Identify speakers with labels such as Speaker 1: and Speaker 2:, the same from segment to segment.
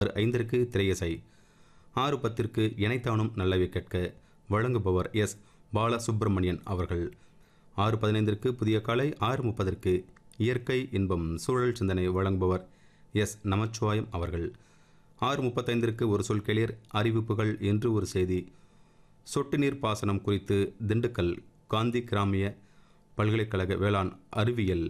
Speaker 1: ஆறு ஐந்திற்கு திரையசை ஆறு பத்திற்கு இணைத்தானும் நல்லவை கேட்க வழங்குபவர் எஸ் பாலசுப்பிரமணியன் அவர்கள் ஆறு பதினைந்திற்கு புதிய காலை ஆறு முப்பதற்கு இயற்கை இன்பம் சூழல் சிந்தனை வழங்குபவர் எஸ் நமச்சிவாயம் அவர்கள் ஆறு முப்பத்தைந்திற்கு ஒரு சொல் கேளீர் அறிவிப்புகள் என்று ஒரு செய்தி சொட்டு நீர் பாசனம் குறித்து திண்டுக்கல் காந்தி கிராமிய பல்கலைக்கழக வேளாண் அறிவியல்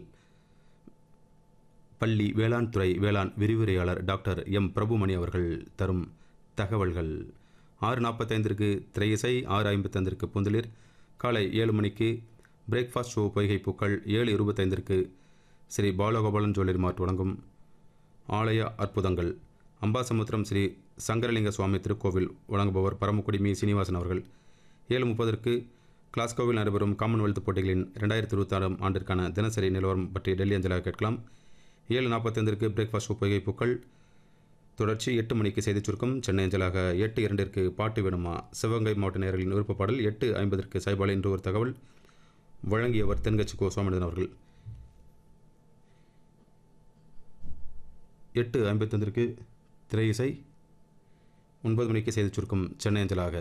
Speaker 1: பள்ளி வேளாண் துறை வேளாண் விரிவுரையாளர் டாக்டர் எம் பிரபுமணி அவர்கள் தரும் தகவல்கள் ஆறு நாற்பத்தைந்திற்கு திரையிசை ஆறு ஐம்பத்தைந்திற்கு புந்தளிர் காலை ஏழு மணிக்கு பிரேக்ஃபாஸ்ட் ஷோ பொய்கை பூக்கள் ஏழு இருபத்தைந்திற்கு ஸ்ரீ பாலகோபாலன் ஜுவல்லரி மார்ட் வழங்கும் ஆலய அற்புதங்கள் அம்பாசமுத்திரம் ஸ்ரீ சங்கரலிங்க சுவாமி திருக்கோவில் வழங்குபவர் பரமக்குடி மீ சீனிவாசன் அவர்கள் ஏழு முப்பதற்கு கிளாஸ்கோவில் நடைபெறும் காமன்வெல்த் போட்டிகளின் ரெண்டாயிரத்தி இருபத்தாறாம் ஆண்டிற்கான தினசரி நிலவரம் பற்றி டெல்லி அஞ்சலாக கேட்கலாம் ஏழு நாற்பத்தைந்திற்கு பிரேக்ஃபாஸ்ட் பொய்கை பூக்கள் தொடர்ச்சி எட்டு மணிக்கு செய்திச் சுருக்கம் சென்னை அஞ்சலாக எட்டு இரண்டிற்கு பாட்டு வேணுமா சிவகங்கை மாவட்ட நேயர்களின் விருப்ப பாடல் எட்டு ஐம்பதற்கு சைபால் என்று ஒரு தகவல் வழங்கியவர் தென்கட்சி கோ சுவாமிநாதன் அவர்கள் எட்டு ஐம்பத்தொந்திற்கு திரை இசை ஒன்பது மணிக்கு செய்திச் சுருக்கம் சென்னை அஞ்சலாக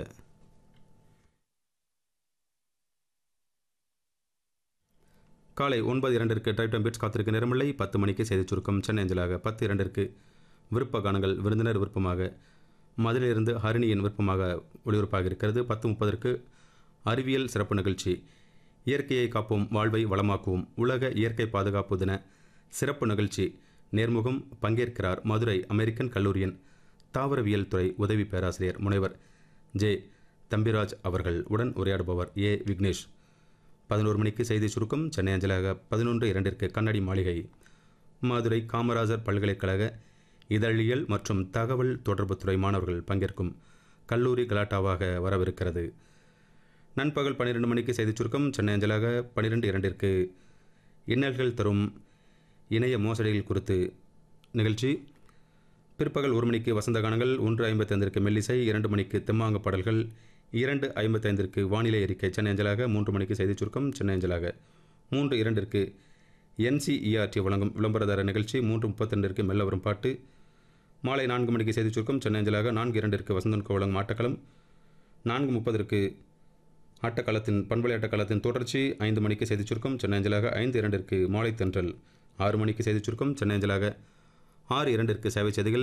Speaker 1: காலை ஒன்பது இரண்டிற்கு டைட்டம் பீட்ஸ் காத்திருக்க நேரமில்லை பத்து மணிக்கு செய்திச் சுருக்கம் சென்னை அஞ்சலாக பத்து இரண்டிற்கு விருப்ப கானங்கள் விருந்தினர் விருப்பமாக மதுரையிலிருந்து ஹரிணியின் விருப்பமாக ஒளிபரப்பாக இருக்கிறது பத்து முப்பதற்கு அறிவியல் சிறப்பு நிகழ்ச்சி இயற்கையை காப்போம் வாழ்வை வளமாக்குவோம் உலக இயற்கை பாதுகாப்பு தின சிறப்பு நிகழ்ச்சி நேர்முகம் பங்கேற்கிறார் மதுரை அமெரிக்கன் கல்லூரியின் தாவரவியல் துறை உதவி பேராசிரியர் முனைவர் ஜே தம்பிராஜ் அவர்கள் உடன் உரையாடுபவர் ஏ விக்னேஷ் பதினோரு மணிக்கு செய்தி சுருக்கம் சென்னை அஞ்சலாக பதினொன்று இரண்டிற்கு கண்ணாடி மாளிகை மதுரை காமராஜர் பல்கலைக்கழக இதழியல் மற்றும் தகவல் தொடர்புத்துறை மாணவர்கள் பங்கேற்கும் கல்லூரி கலாட்டாவாக வரவிருக்கிறது நண்பகல் பன்னிரெண்டு மணிக்கு செய்திச் சுருக்கம் சென்னை அஞ்சலாக பன்னிரெண்டு இரண்டிற்கு இன்னல்கள் தரும் இணைய மோசடிகள் குறித்து நிகழ்ச்சி பிற்பகல் ஒரு மணிக்கு வசந்த கானங்கள் ஒன்று ஐம்பத்தைந்திற்கு மெல்லிசை இரண்டு மணிக்கு தெம்மாங்க பாடல்கள் இரண்டு ஐம்பத்தைந்திற்கு வானிலை அறிக்கை சென்னை அஞ்சலாக மூன்று மணிக்கு செய்திச் சுருக்கம் சென்னை அஞ்சலாக மூன்று இரண்டிற்கு என்சிஇஆர்டி வழங்கும் விளம்பரதார நிகழ்ச்சி மூன்று முப்பத்திரெண்டிற்கு மெல்ல வரும் பாட்டு மாலை நான்கு மணிக்கு செய்திச் சுருக்கம் சென்னை அஞ்சலாக நான்கு இரண்டிற்கு வசந்தன் வழங்கும் ஆட்டக்களம் நான்கு முப்பதற்கு ஆட்டக்காலத்தின் பண்பலை ஆட்டக்காலத்தின் தொடர்ச்சி ஐந்து மணிக்கு செய்திச் சுருக்கம் சென்னை அஞ்சலாக ஐந்து இரண்டிற்கு மாலை தென்றல் ஆறு மணிக்கு செய்திச் சுருக்கம் சென்னை அஞ்சலாக ஆறு இரண்டிற்கு சேவை செய்திகள்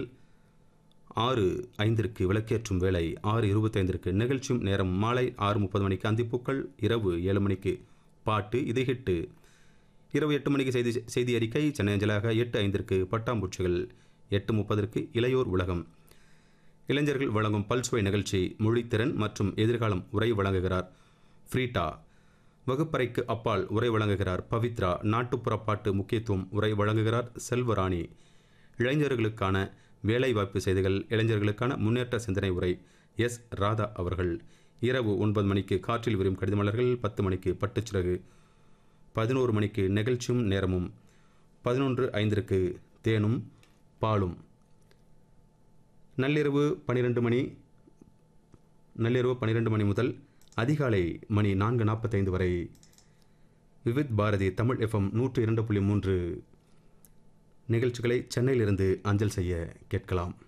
Speaker 1: ஆறு ஐந்திற்கு விளக்கேற்றும் வேலை ஆறு இருபத்தைந்திற்கு நிகழ்ச்சியும் நேரம் மாலை ஆறு முப்பது மணிக்கு அந்திப்பூக்கள் இரவு ஏழு மணிக்கு பாட்டு இது ஹிட்டு இரவு எட்டு மணிக்கு செய்தி செய்தி அறிக்கை சென்னை அஞ்சலாக எட்டு ஐந்திற்கு பட்டாம்பூச்சிகள் எட்டு முப்பதற்கு இளையோர் உலகம் இளைஞர்கள் வழங்கும் பல்சுவை நிகழ்ச்சி மொழித்திறன் மற்றும் எதிர்காலம் உரை வழங்குகிறார் ஃப்ரீட்டா வகுப்பறைக்கு அப்பால் உரை வழங்குகிறார் பவித்ரா நாட்டுப்புற பாட்டு முக்கியத்துவம் உரை வழங்குகிறார் செல்வராணி இளைஞர்களுக்கான வேலைவாய்ப்பு செய்திகள் இளைஞர்களுக்கான முன்னேற்ற சிந்தனை உரை எஸ் ராதா அவர்கள் இரவு ஒன்பது மணிக்கு காற்றில் விரும் கடிதமலர்கள் பத்து மணிக்கு பட்டுச்சிறகு பதினோரு மணிக்கு நிகழ்ச்சியும் நேரமும் பதினொன்று ஐந்திற்கு தேனும் பாலும் நள்ளிரவு பன்னிரெண்டு மணி நள்ளிரவு பன்னிரெண்டு மணி முதல் அதிகாலை மணி நான்கு நாற்பத்தைந்து வரை விவித் பாரதி தமிழ் எஃப்எம் நூற்று இரண்டு புள்ளி மூன்று நிகழ்ச்சிகளை சென்னையிலிருந்து அஞ்சல் செய்ய கேட்கலாம்